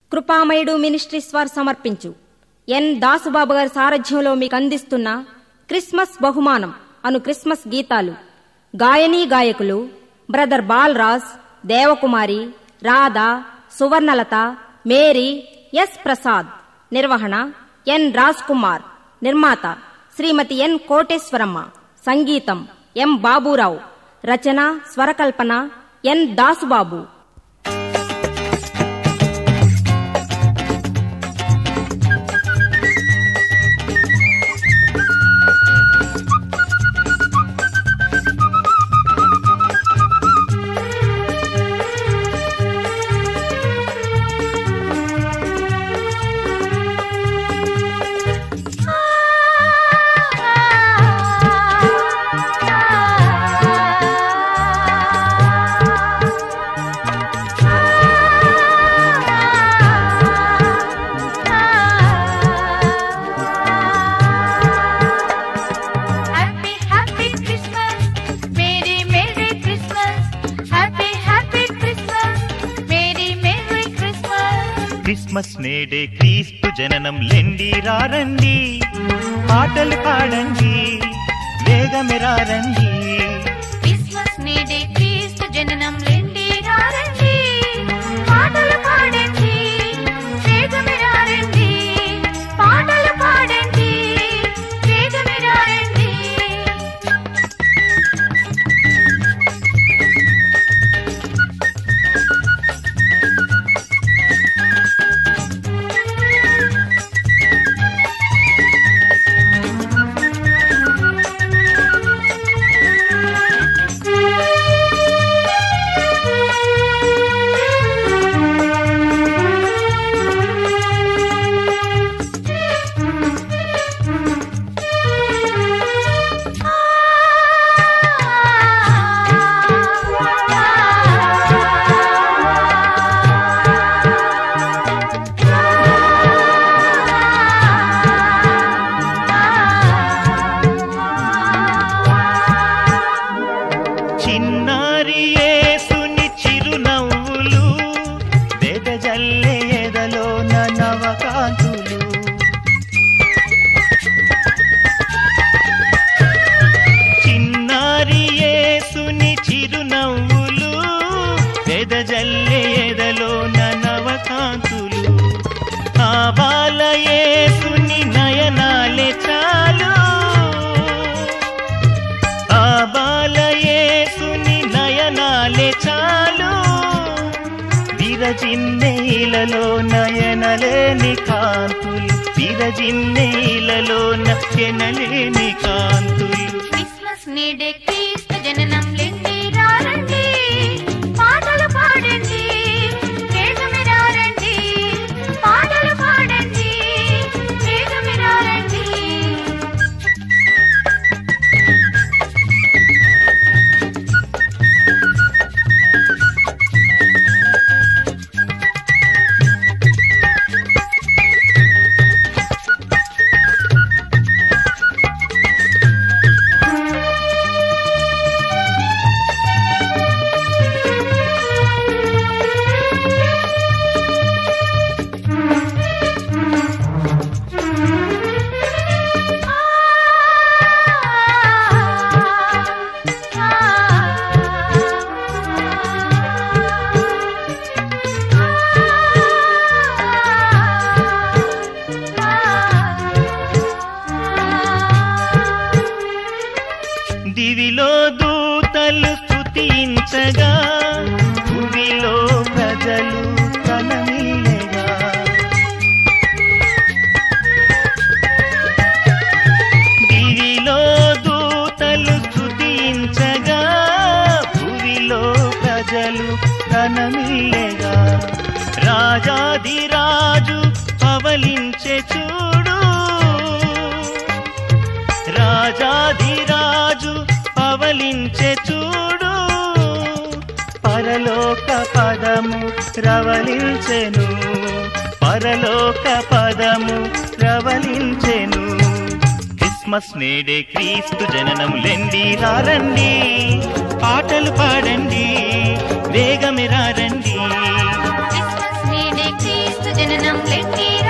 కృపామయుడు ministries వారు సమర్పించు ఎన్ దాసుబాబు గారి సారథ్యంలో మీకు అందిస్తున్న క్రిస్మస్ బహుమానం అను క్రిస్మస్ గీతాలు గాయనీ గాయకులు brother Balaraj Devakumari Radha Suvarnalatha Mary S Prasad నిర్వహణ ఎన్ రాజ్ కుమార్ నిర్మాత శ్రీమతి ఎన్ కోటేశ్వరమ్మ సంగీతం ఎం బాబురావు రచన స్వరకల్పన N Dasubabu Happy, happy Christmas. Merry, Merry Christmas. Happy, happy Christmas. Merry, Merry Christmas. Christmas నేడే క్రీస్తు జననం లెండి రారండి పాటలు పాడండి వేగమెరారండి క్రిస్మస్ నేడే క్రీస్తు జననం లెండి రారండి పాటలు పాడండి వేగమిరారండి పాటలు పాడండి వేగమిరారండి చిన్నారి యేసుని చిరునవ్వులు వెదజల్లే ఎదలో నవకాంతులు చిన్నారి యేసుని చిరునవ్వులు వెదజల్లే ఎదలో నవకాంతులు ఆ బాల యేసుని నయనాలే చాలు ఆ బాలయేసుని నయనాలే చాలు విరజిన్నేలలో నయనలేని కాంతులు విరజిన్నేలలో నయనలేని కాంతులు క్రిస్మస్ నేడే క్రీస్తు జననం లెండి రారండి పాటలు పాడండి వేగమిరారండి పాటలు పాడండి వేగమిరారండి దివిలో దూతలు స్తుతించగా భూమిలో ప్రజలు కనమిల్లెగా దివిలో దూతలు స్తుతించగా భూమిలో ప్రజలు కనమిల్లెగా రాజాదిరాజు పవలించే చూడు రాజాధిరాజు పవలించే చూడు పరలోక పదము రవలించెను పరలోక పదము రవలించెను క్రిస్మస్ నేడే క్రీస్తు జననం లెండి రారండి పాటలు పాడండి వేగమిరారండి క్రిస్మస్ నేడే క్రీస్తు జననం జననం లెండి